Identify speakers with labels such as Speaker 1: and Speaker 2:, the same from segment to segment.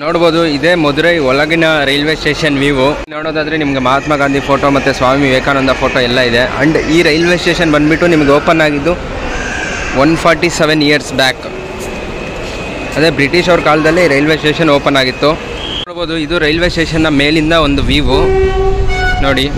Speaker 1: ನೋಡ್ಬೋದು ಇದೇ ಮಧುರೈ ಒಳಗಿನ ರೈಲ್ವೆ ಸ್ಟೇಷನ್ ವ್ಯೂ ನೋಡೋದಾದ್ರೆ ನಿಮಗೆ ಮಹಾತ್ಮ ಗಾಂಧಿ ಫೋಟೋ ಮತ್ತು ಸ್ವಾಮಿ ವಿವೇಕಾನಂದ ಫೋಟೋ ಎಲ್ಲ ಇದೆ ಅಂಡ್ ಈ ರೈಲ್ವೆ ಸ್ಟೇಷನ್ ಬಂದ್ಬಿಟ್ಟು ನಿಮಗೆ ಓಪನ್ ಆಗಿದ್ದು one forty seven years back ಅದೇ ಬ್ರಿಟಿಷ್ ಅವ್ರ ಕಾಲದಲ್ಲಿ ರೈಲ್ವೆ ಸ್ಟೇಷನ್ ಓಪನ್ ಆಗಿತ್ತು ನೋಡ್ಬೋದು ಇದು ರೈಲ್ವೆ ಸ್ಟೇಷನ್ನ ಮೇಲಿಂದ ಒಂದು ವ್ಯೂ ನೋಡಿ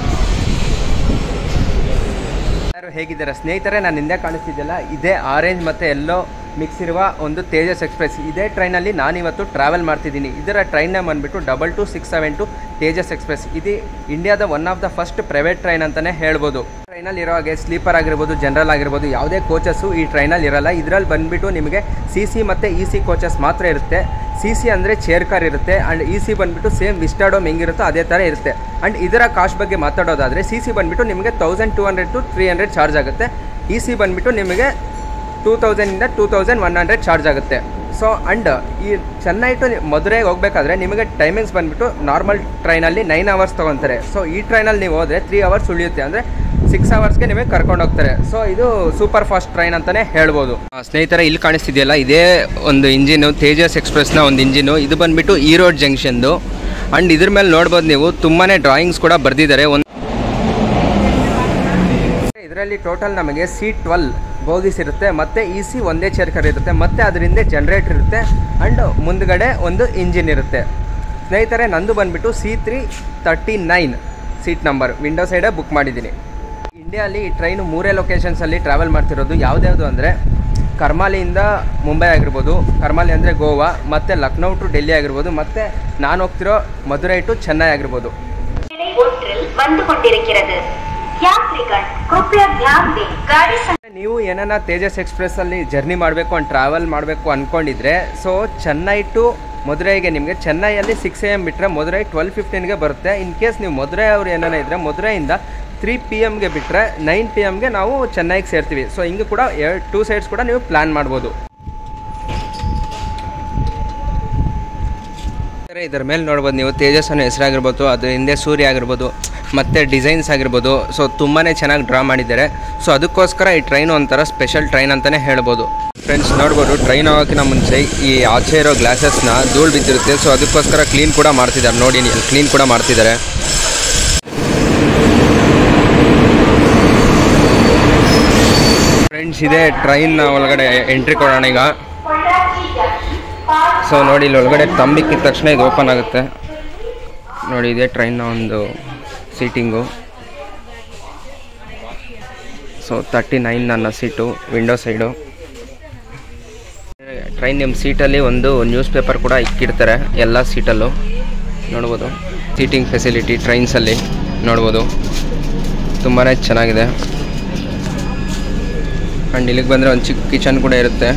Speaker 1: ಯಾರು ಹೇಗಿದ್ದಾರೆ ಸ್ನೇಹಿತರೆ ನಾನು ಹಿಂದೆ ಕಾಣಿಸ್ತಿದ್ದೆಲ್ಲ ಇದೇ ಆರೆಂಜ್ ಮತ್ತು ಎಲ್ಲೋ ಮಿಕ್ಸ್ ಇರುವ ಒಂದು ತೇಜಸ್ ಎಕ್ಸ್ಪ್ರೆಸ್ ಇದೇ ಟ್ರೈನಲ್ಲಿ ನಾನಿವತ್ತು ಟ್ರಾವೆಲ್ ಮಾಡ್ತಿದ್ದೀನಿ ಇದರ ಟ್ರೈನ್ನ ಬಂದುಬಿಟ್ಟು double two six seven two Tejas express ಇದು ಇಂಡಿಯಾದ one of the first private train ಅಂತಲೇ ಹೇಳ್ಬೋದು ಟ್ರೈನಲ್ಲಿ ಇರೋ ಹಾಗೆ ಸ್ಲೀಪರ್ ಆಗಿರ್ಬೋದು ಜನರಲ್ ಆಗಿರ್ಬೋದು ಯಾವುದೇ ಕೋಚಸ್ಸು ಈ ಟ್ರೈನಲ್ಲಿ ಇರಲ್ಲ ಇದರಲ್ಲಿ ಬಂದುಬಿಟ್ಟು ನಿಮಗೆ ಸಿ ಸಿ ಮತ್ತು ಇ ಸಿ ಕೋಚಸ್ ಮಾತ್ರ ಇರುತ್ತೆ ಸಿ ಸಿ ಅಂದರೆ ಚೇರ್ ಕಾರ್ ಇರುತ್ತೆ ಆ್ಯಂಡ್ ಇ ಸಿ ಬಂದುಬಿಟ್ಟು ಸೇಮ್ ವಿಸ್ಟಾಡೋಮ್ ಹೆಂಗಿರುತ್ತೋ ಅದೇ ಥರ ಇರುತ್ತೆ ಆ್ಯಂಡ್ ಇದರ ಕಾಸ್ಟ್ ಬಗ್ಗೆ ಮಾತಾಡೋದಾದರೆ ಸಿ ಸಿ ಬಂದುಬಿಟ್ಟು ನಿಮಗೆ thousand two hundred to three hundred charge ಆಗುತ್ತೆ ಇ ಸಿ ಬಂದುಬಿಟ್ಟು ನಿಮಗೆ ಟೂ ತೌಸಂಡಿಂದ two thousand one hundred charge ಆಗುತ್ತೆ ಸೊ ಅಂಡ್ ಈ ಚೆನ್ನೈ ಟು ಮದುರೆಗೆ ಹೋಗಬೇಕಾದ್ರೆ ನಿಮಗೆ ಟೈಮಿಂಗ್ಸ್ ಬಂದುಬಿಟ್ಟು ನಾರ್ಮಲ್ ಟ್ರೈನಲ್ಲಿ ನೈನ್ ಅವರ್ಸ್ ತೊಗೊತಾರೆ ಸೊ ಈ ಟ್ರೈನಲ್ಲಿ ನೀವು ಹೋದರೆ ತ್ರೀ ಅವರ್ಸ್ ಉಳಿಯುತ್ತೆ ಅಂದರೆ ಸಿಕ್ಸ್ ಅವರ್ಸ್ಗೆ ನಿಮಗೆ ಕರ್ಕೊಂಡು ಹೋಗ್ತಾರೆ ಸೊ ಇದು ಸೂಪರ್ ಫಾಸ್ಟ್ ಟ್ರೈನ್ ಅಂತಲೇ ಹೇಳ್ಬೋದು ಆ, ಸ್ನೇಹಿತರೆ ಇಲ್ಲಿ ಕಾಣಿಸ್ತಿದೆಯಲ್ಲ ಇದೇ ಒಂದು ಇಂಜಿನು ತೇಜಸ್ ಎಕ್ಸ್ಪ್ರೆಸ್ನ ಒಂದು ಇಂಜಿನು ಇದು ಬಂದುಬಿಟ್ಟು ಈ ರೋಡ್ ಜಂಕ್ಷನ್ದು ಆ್ಯಂಡ್ ಇದ್ರ ಮೇಲೆ ನೋಡ್ಬೋದು ನೀವು ತುಂಬಾ ಡ್ರಾಯಿಂಗ್ಸ್ ಕೂಡ ಬರೆದಿದ್ದಾರೆ ಒಂದು ಇದರಲ್ಲಿ ಟೋಟಲ್ ನಮಗೆ ಸಿ ಟ್ವೆಲ್ ಬೋಗಿಸ್ ಇರುತ್ತೆ ಮತ್ತು ಇ ಸಿ ಒಂದೇ ಚೇರ್ ಕರ್ ಇರುತ್ತೆ ಮತ್ತು ಅದರಿಂದ ಜನ್ರೇಟರ್ ಇರುತ್ತೆ ಆ್ಯಂಡ್ ಮುಂದ್ಗಡೆ ಒಂದು ಇಂಜಿನ್ ಇರುತ್ತೆ ಸ್ನೇಹಿತರೆ ನಂದು ಬಂದುಬಿಟ್ಟು C three thirty nine seat number window ಸೈಡೇ ಬುಕ್ ಮಾಡಿದ್ದೀನಿ ಇಂಡಿಯಾಲಿ ಈ ಟ್ರೈನು ಮೂರೇ ಲೊಕೇಶನ್ಸಲ್ಲಿ ಟ್ರಾವೆಲ್ ಮಾಡ್ತಿರೋದು ಯಾವುದ್ಯಾವುದು ಅಂದರೆ ಕರ್ಮಾಲಿಯಿಂದ ಮುಂಬೈ ಆಗಿರ್ಬೋದು ಕರ್ಮಾಲಿ ಅಂದರೆ ಗೋವಾ ಮತ್ತು ಲಕ್ನೌ ಟು ಡೆಲ್ಲಿ ಆಗಿರ್ಬೋದು ಮತ್ತು ನಾನು ಹೋಗ್ತಿರೋ ಮಧುರೈ ಟು ಚೆನ್ನೈ ಆಗಿರ್ಬೋದು
Speaker 2: நிலை ஒன்றில் வந்து கொண்டிருக்கிறது யாத்ரிகள் கிருப்பயா தியான் दें गाड़ी संख्या
Speaker 1: ನೀವು ಏನನ್ನ ತೇಜಸ್ ಎಕ್ಸ್ಪ್ರೆಸ್ಸಲ್ಲಿ ಜರ್ನಿ ಮಾಡಬೇಕು ಅಂಡ್ ಟ್ರಾವೆಲ್ ಮಾಡಬೇಕು ಅಂದ್ಕೊಂಡಿದ್ರೆ ಸೊ ಚೆನ್ನೈ ಟು ಮದುರೈಗೆ ನಿಮಗೆ ಚೆನ್ನೈಯಲ್ಲಿ ಸಿಕ್ಸ್ ಎ ಎಮ್ ಬಿಟ್ಟರೆ ಮದುರೈ ಟ್ವೆಲ್ ಫಿಫ್ಟೀನ್ಗೆ ಬರುತ್ತೆ ಇನ್ ಕೇಸ್ ನೀವು ಮದುರೈ ಅವ್ರು ಏನಾನ ಇದ್ದರೆ ಮದುರೈಯಿಂದ ತ್ರೀ ಪಿ ಎಮ್ಗೆ ಬಿಟ್ಟರೆ ನೈನ್ ಪಿ ಎಮ್ಗೆ ನಾವು ಚೆನ್ನೈಗೆ ಸೇರ್ತೀವಿ ಸೊ ಹಿಂಗೆ ಕೂಡ ಎರಡು ಟೂ ಸೈಡ್ಸ್ ಕೂಡ ನೀವು ಪ್ಲ್ಯಾನ್ ಮಾಡ್ಬೋದು ಸರಿ ಇದರ ಮೇಲೆ ನೋಡ್ಬೋದು ನೀವು ತೇಜಸ್ ಅನ್ನೋ ಹೆಸರಾಗಿರ್ಬೋದು ಅದ್ರ ಹಿಂದೆ ಸೂರ್ಯ ಆಗಿರ್ಬೋದು ಮತ್ತು ಡಿಸೈನ್ಸ್ ಆಗಿರ್ಬೋದು ಸೊ ತುಂಬಾ ಚೆನ್ನಾಗಿ ಡ್ರಾ ಮಾಡಿದ್ದಾರೆ ಸೊ ಅದಕ್ಕೋಸ್ಕರ ಈ ಟ್ರೈನ್ ಒಂಥರ ಸ್ಪೆಷಲ್ ಟ್ರೈನ್ ಅಂತಲೇ ಹೇಳ್ಬೋದು ಫ್ರೆಂಡ್ಸ್ ನೋಡ್ಬೋದು ಟ್ರೈನ್ ಹೋಗೋಕ್ಕಿಂತ ಮುಂಚೆ ಈ ಆಚೆ ಇರೋ ಗ್ಲಾಸಸ್ನ ಧೂಳು ಬಿದ್ದಿರುತ್ತೆ ಸೊ ಅದಕ್ಕೋಸ್ಕರ ಕ್ಲೀನ್ ಕೂಡ ಮಾಡ್ತಿದ್ದಾರೆ ನೋಡಿ ನೀವು ಕ್ಲೀನ್ ಕೂಡ ಮಾಡ್ತಿದ್ದಾರೆ ಫ್ರೆಂಡ್ಸ್ ಇದೆ ಟ್ರೈನ್ ಒಳಗಡೆ ಎಂಟ್ರಿ ಕೊಡೋಣ ಈಗ ಸೊ ನೋಡಿ ಇಲ್ಲಿ ಒಳಗಡೆ ತಂಬಿಕ್ಕಿದ ತಕ್ಷಣ ಇದು ಓಪನ್ ಆಗುತ್ತೆ ನೋಡಿ ಇದೆ ಟ್ರೈನ್ನ ಒಂದು ಸೀಟಿಂಗು ಸೊ ತರ್ಟಿ ನೈನ್ ನನ್ನ ಸೀಟು ವಿಂಡೋ ಸೈಡು ಟ್ರೈನ್ ನಿಮ್ಮ ಸೀಟಲ್ಲಿ ಒಂದು ನ್ಯೂಸ್ ಪೇಪರ್ ಕೂಡ ಇಕ್ಕಿರ್ತಾರೆ ಎಲ್ಲ ಸೀಟಲ್ಲೂ ನೋಡ್ಬೋದು ಸೀಟಿಂಗ್ ಫೆಸಿಲಿಟಿ ಟ್ರೈನ್ಸಲ್ಲಿ ನೋಡ್ಬೋದು ತುಂಬಾ ಚೆನ್ನಾಗಿದೆ ಆ್ಯಂಡ್ ಇಲ್ಲಿಗೆ ಬಂದರೆ ಒಂದು ಚಿಕ್ಕ ಕಿಚನ್ ಕೂಡ ಇರುತ್ತೆ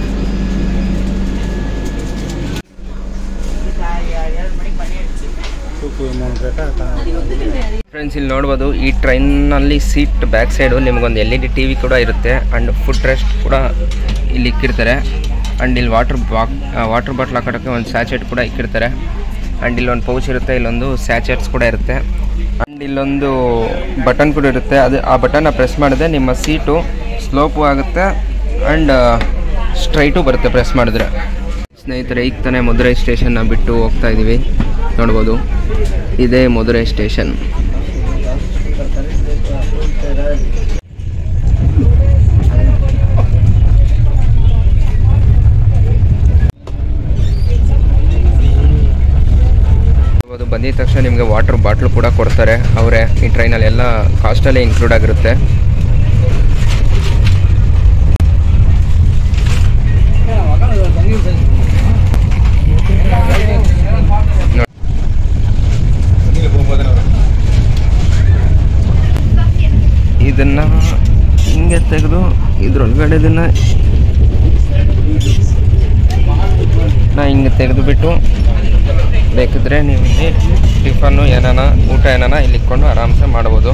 Speaker 1: ಫ್ರೆಂಡ್ಸ್ ಇಲ್ಲಿ ನೋಡ್ಬೋದು ಈ ಟ್ರೈನ್ನಲ್ಲಿ ಸೀಟ್ ಬ್ಯಾಕ್ ಸೈಡು ನಿಮಗೊಂದು L E D T V ಕೂಡ ಇರುತ್ತೆ ಆ್ಯಂಡ್ ಫುಡ್ ರೆಸ್ಟ್ ಕೂಡ ಇಲ್ಲಿ ಇಕ್ಕಿರ್ತಾರೆ ಆ್ಯಂಡ್ ಇಲ್ಲಿ ವಾಟರ್ ಬಾಕ್ ವಾಟರ್ ಬಾಟ್ಲ್ ಹಾಕೋಕ್ಕೆ ಒಂದು ಸ್ಯಾಚೆಟ್ ಕೂಡ ಇಕ್ಕಿರ್ತಾರೆ ಆ್ಯಂಡ್ ಇಲ್ಲೊಂದು ಪೌಚ್ ಇರುತ್ತೆ ಇಲ್ಲೊಂದು ಸ್ಯಾಚೆಟ್ಸ್ ಕೂಡ ಇರುತ್ತೆ ಆ್ಯಂಡ್ ಇಲ್ಲೊಂದು ಬಟನ್ ಕೂಡ ಇರುತ್ತೆ ಅದು ಆ ಬಟನ್ನ ಪ್ರೆಸ್ ಮಾಡಿದ್ರೆ ನಿಮ್ಮ ಸೀಟು ಸ್ಲೋಪು ಆಗುತ್ತೆ ಆ್ಯಂಡ್ ಸ್ಟ್ರೈಟು ಬರುತ್ತೆ ಪ್ರೆಸ್ ಮಾಡಿದ್ರೆ ಸ್ನೇಹಿತರೆ ಈಗ ತಾನೇ ಮಧುರೈ ಸ್ಟೇಷನ್ನ ಬಿಟ್ಟು ಹೋಗ್ತಾ ಇದ್ದೀವಿ ನೋಡ್ಬೋದು ಇದೇ ಮಧುರೈ ಸ್ಟೇಷನ್ ಅದು ಬಂದಿದ ತಕ್ಷಣ ನಿಮಗೆ ವಾಟರ್ ಬಾಟ್ಲು ಕೂಡ ಕೊಡ್ತಾರೆ ಅವರೇ ಈ ಟ್ರೈನಲ್ಲಿ ಎಲ್ಲ ಕಾಸ್ಟಲ್ಲೇ ಇನ್ಕ್ಲೂಡ್ ಆಗಿರುತ್ತೆ ಇದನ್ನ ಹಿಂಗೆ ತೆಗೆದು ಇದ್ರೊಳಗಡೆ ಇದನ್ನ ನಾ ಹಿಂಗೆ ತೆಗೆದುಬಿಟ್ಟು ಬೇಕಿದ್ರೆ ನೀವು ಇಲ್ಲಿ ಟಿಫನ್ನು ಏನಾನ ಊಟ ಏನಾನ ಇಲ್ಲಿ ಇಟ್ಕೊಂಡು ಆರಾಮ್ಸೆ ಮಾಡ್ಬೋದು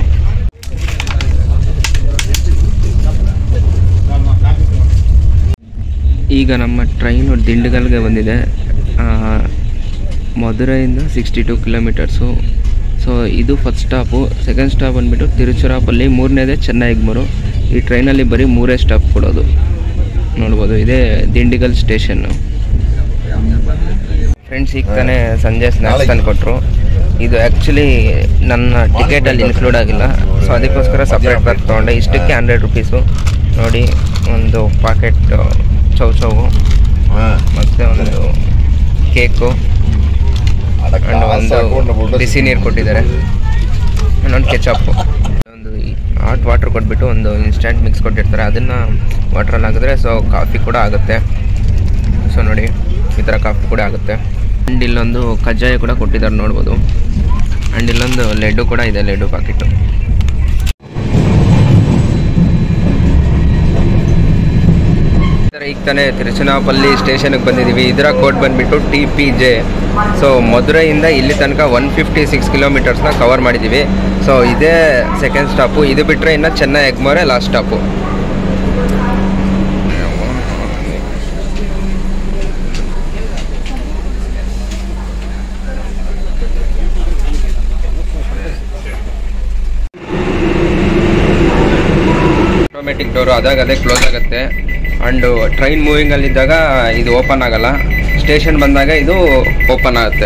Speaker 1: ಈಗ ನಮ್ಮ ಟ್ರೈನು ದಿಂಡಗಲ್ಗೆ ಬಂದಿದೆ ಆ, ಮಧುರೈಯಿಂದ ಸಿಕ್ಸ್ಟಿ ಟು ಕಿಲೋಮೀಟರ್ಸು ಸೊ ಇದು ಫಸ್ಟ್ ಸ್ಟಾಪು ಸೆಕೆಂಡ್ ಸ್ಟಾಪ್ ಬಂದುಬಿಟ್ಟು ತಿರುಚಿರಾಪಲ್ಲಿ ಮೂರನೇದೇ ಚೆನ್ನೈಗ್ಮರು ಈ ಟ್ರೈನಲ್ಲಿ ಬರೀ ಮೂರೇ ಸ್ಟಾಪ್ ಕೊಡೋದು ನೋಡ್ಬೋದು ಇದೇ ದಿಂಡಿಗಲ್ ಸ್ಟೇಷನ್ನು ಫ್ರೆಂಡ್ಸ್ ಈಗ ತಾನೇ ಸಂಜೆ ಸ್ನ್ಯಾಕ್ಸ್ ತಂದು ಕೊಟ್ಟರು ಇದು ಆ್ಯಕ್ಚುಲಿ ನನ್ನ ಟಿಕೆಟಲ್ಲಿ ಇನ್ಕ್ಲೂಡ್ ಆಗಿಲ್ಲ ಸೊ ಅದಕ್ಕೋಸ್ಕರ ಸಪ್ರೇಟ್ ಬರ್ತ್ ತೊಗೊಂಡೆ ಇಷ್ಟಕ್ಕೆ ಹಂಡ್ರೆಡ್ ರುಪೀಸು ನೋಡಿ ಒಂದು ಪಾಕೆಟ್ ಚೌ ಚೌವು ಮತ್ತು ಒಂದು ಕೇಕು ಆ್ಯಂಡ್ ಒಂದು ಬಿಸಿ ನೀರು ಕೊಟ್ಟಿದ್ದಾರೆ ಇನ್ನೊಂದು ಕೆಚಪ್ಪು ಒಂದು ಹಾಟ್ ವಾಟ್ರ್ ಕೊಟ್ಬಿಟ್ಟು ಒಂದು ಇನ್ಸ್ಟಂಟ್ ಮಿಕ್ಸ್ ಕೊಟ್ಟಿರ್ತಾರೆ ಅದನ್ನು ವಾಟ್ರಲ್ಲಿ ಹಾಕಿದ್ರೆ ಸೊ ಕಾಫಿ ಕೂಡ ಆಗುತ್ತೆ ಸೊ ನೋಡಿ ಈ ಥರ ಕಾಫಿ ಕೂಡ ಆಗುತ್ತೆ ಆ್ಯಂಡ್ ಇಲ್ಲೊಂದು ಕಜ್ಜಾಯ ಕೂಡ ಕೊಟ್ಟಿದ್ದಾರೆ ನೋಡ್ಬೋದು ಆ್ಯಂಡ್ ಇಲ್ಲೊಂದು ಲೆಡ್ಡು ಕೂಡ ಇದೆ ಲೆಡ್ಡು ಪಾಕೆಟು ಈಗ ತಾನೇ ತಿರುಚನಾಪಲ್ಲಿ ಸ್ಟೇಷನ್ಗೆ ಬಂದಿದ್ದೀವಿ ಇದರ ಕೋಡ್ ಬಂದುಬಿಟ್ಟು ಟಿ ಪಿ ಜೆ ಸೊ ಮಧುರೈಯಿಂದ ಇಲ್ಲಿ ತನಕ ಒನ್ ಫಿಫ್ಟಿ ಸಿಕ್ಸ್ ಕಿಲೋಮೀಟರ್ಸ್ನ ಕವರ್ ಮಾಡಿದ್ದೀವಿ ಸೊ ಇದೇ ಸೆಕೆಂಡ್ ಸ್ಟಾಪು ಇದು ಬಿಟ್ಟರೆ ಇನ್ನು Chennai Egmore last stop automatic door ಅದಾಗ ಅದೇ ಕ್ಲೋಸ್ ಆಗುತ್ತೆ ಆ್ಯಂಡ್ ಟ್ರೈನ್ ಮೂವಿಂಗಲ್ಲಿದ್ದಾಗ ಇದು ಓಪನ್ ಆಗಲ್ಲ ಸ್ಟೇಷನ್ ಬಂದಾಗ ಇದು ಓಪನ್ ಆಗುತ್ತೆ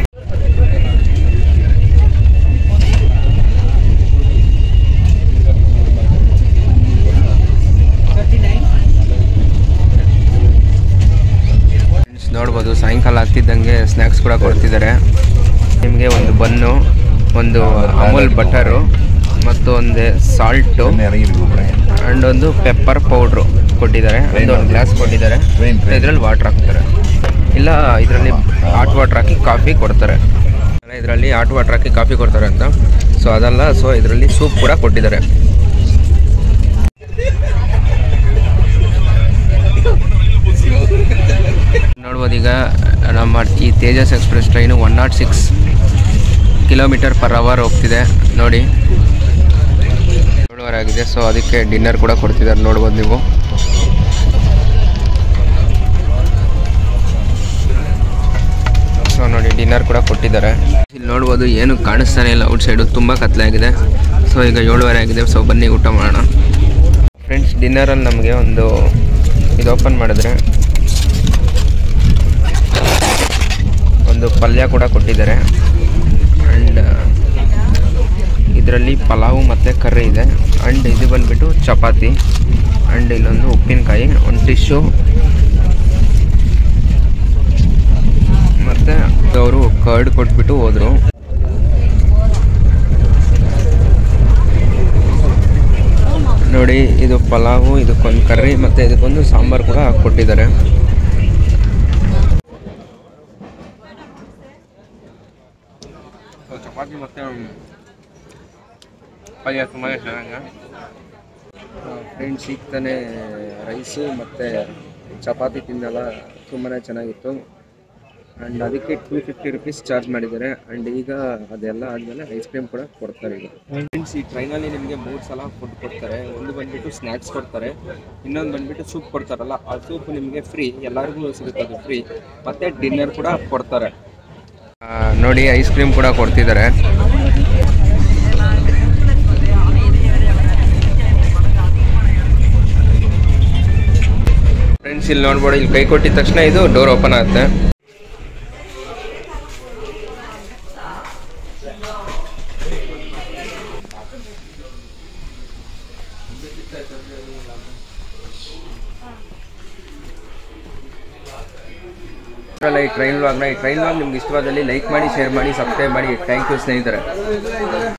Speaker 1: Friends, ನೋಡ್ಬೋದು ಸಾಯಂಕಾಲ ಆಗ್ತಿದ್ದಂಗೆ ಸ್ನ್ಯಾಕ್ಸ್ ಕೂಡ ಕೊಡ್ತಿದ್ದಾರೆ ನಿಮಗೆ ಒಂದು ಬನ್ನು ಒಂದು ಅಮೂಲ್ ಬಟರು ಮತ್ತು ಒಂದು ಸಾಲ್ಟು ಆ್ಯಂಡ್ ಒಂದು ಪೆಪ್ಪರ್ ಪೌಡ್ರು ಕೊಟ್ಟಿದ್ದಾರೆ ಒಂದು ಒಂದು ಗ್ಲಾಸ್ ಕೊಟ್ಟಿದ್ದಾರೆ ಇದರಲ್ಲಿ ವಾಟ್ರ್ ಹಾಕ್ತಾರೆ ಇಲ್ಲ ಇದರಲ್ಲಿ ಹಾಟ್ ವಾಟ್ರ್ ಹಾಕಿ ಕಾಫಿ ಕೊಡ್ತಾರೆ ಇದರಲ್ಲಿ ಹಾಟ್ ವಾಟ್ರ್ ಹಾಕಿ ಕಾಫಿ ಕೊಡ್ತಾರೆ ಅಂತ ಸೊ ಅದಲ್ಲ ಸೊ ಇದರಲ್ಲಿ ಸೂಪ್ ಕೂಡ ಕೊಟ್ಟಿದ್ದಾರೆ ನೋಡ್ಬೋದು ಈಗ ನಮ್ಮ ಈ Tejas express train one not six kilometre per hour ಹೋಗ್ತಿದೆ ನೋಡಿ ಏಳುವರೆ ಆಗಿದೆ ಸೊ ಅದಕ್ಕೆ ಡಿನ್ನರ್ ಕೂಡ ಕೊಡ್ತಿದ್ದಾರೆ ನೋಡ್ಬೋದು ನೀವು ಸೊ ನೋಡಿ ಡಿನ್ನರ್ ಕೂಡ ಕೊಟ್ಟಿದ್ದಾರೆ ಇಲ್ಲಿ ನೋಡ್ಬೋದು ಏನು ಕಾಣಿಸ್ತಾನೆ ಇಲ್ಲ ಔಟ್ ಸೈಡು ತುಂಬ ಕತ್ಲಾಗಿದೆ ಸೊ ಈಗ ಏಳುವರೆ ಆಗಿದೆ ಸೊ ಬನ್ನಿ ಊಟ ಮಾಡೋಣ ಫ್ರೆಂಡ್ಸ್ ಡಿನ್ನರಲ್ಲಿ ನಮಗೆ ಒಂದು ಇದು ಓಪನ್ ಮಾಡಿದ್ರೆ ಒಂದು ಪಲ್ಯ ಕೂಡ ಕೊಟ್ಟಿದ್ದಾರೆ ಆ್ಯಂಡ್ ಇದರಲ್ಲಿ ಪಲಾವು ಮತ್ತು ಕರ್ರಿ ಇದೆ ಆ್ಯಂಡ್ ಇದು ಬಂದುಬಿಟ್ಟು ಚಪಾತಿ ಆ್ಯಂಡ್ ಇಲ್ಲೊಂದು ಉಪ್ಪಿನಕಾಯಿ ಒಂದು ಟಿಶ್ಯೂ ಮತ್ತು ಅವರು ಕರ್ಡ್ ಕೊಟ್ಬಿಟ್ಟು ಹೋದರು ನೋಡಿ ಇದು ಪಲಾವು ಇದಕ್ಕೊಂದು ಕರ್ರಿ ಮತ್ತು ಇದಕ್ಕೊಂದು ಸಾಂಬಾರು ಕೂಡ ಕೊಟ್ಟಿದ್ದಾರೆ ಚಪಾತಿ ಮತ್ತು ಪಲ್ಯ ತುಂಬ ಚೆನ್ನಾಗಿ ಫ್ರೆಂಡ್ಸ್ ಈಗ ತಾನೇ ರೈಸು ಮತ್ತು ಚಪಾತಿ ತಿನ್ನಲ್ಲ ತುಂಬಾ ಚೆನ್ನಾಗಿತ್ತು ಆ್ಯಂಡ್ ಅದಕ್ಕೆ ಟೂ ಫಿಫ್ಟಿ ರುಪೀಸ್ ಚಾರ್ಜ್ ಮಾಡಿದ್ದಾರೆ ಆ್ಯಂಡ್ ಈಗ ಅದೆಲ್ಲ ಆದಮೇಲೆ ಐಸ್ ಕ್ರೀಮ್ ಕೂಡ ಕೊಡ್ತಾರೆ ಈಗ ಫ್ರೆಂಡ್ಸ್ ಈ ಟ್ರೈನಲ್ಲಿ ನಿಮಗೆ ಮೂರು ಸಲ ಫುಡ್ ಕೊಡ್ತಾರೆ ಒಂದು ಬಂದುಬಿಟ್ಟು ಸ್ನ್ಯಾಕ್ಸ್ ಕೊಡ್ತಾರೆ ಇನ್ನೊಂದು ಬಂದುಬಿಟ್ಟು ಸೂಪ್ ಕೊಡ್ತಾರಲ್ಲ ಆ ಸೂಪ್ ನಿಮಗೆ ಫ್ರೀ ಎಲ್ಲರಿಗೂ ಸಿಗುತ್ತೆ ಅದು ಫ್ರೀ ಮತ್ತು ಡಿನ್ನರ್ ಕೂಡ ಕೊಡ್ತಾರೆ ನೋಡಿ ಐಸ್ ಕ್ರೀಮ್ ಕೂಡ ಕೊಡ್ತಿದ್ದಾರೆ ಫ್ರೆಂಡ್ಸ್ ಇಲ್ಲಿ ನೋಡ್ಬೋದು ಇಲ್ಲಿ ಕೈ ಕೊಟ್ಟಿದ ತಕ್ಷಣ ಇದು ಡೋರ್ ಓಪನ್ ಆಗುತ್ತೆ ಈ ಟ್ರೈನ್ ವ್ಲಾಗ್ನ ಈ ಟ್ರೈನ್ ವ್ಲಾಗ್ ನಿಮ್ಗೆ ಇಷ್ಟವಾದಲ್ಲಿ ಲೈಕ್ ಮಾಡಿ ಶೇರ್ ಮಾಡಿ ಸಬ್ಸ್ಕ್ರೈಬ್ ಮಾಡಿ ಥ್ಯಾಂಕ್ ಯು ಸ್ನೇಹಿತರೆ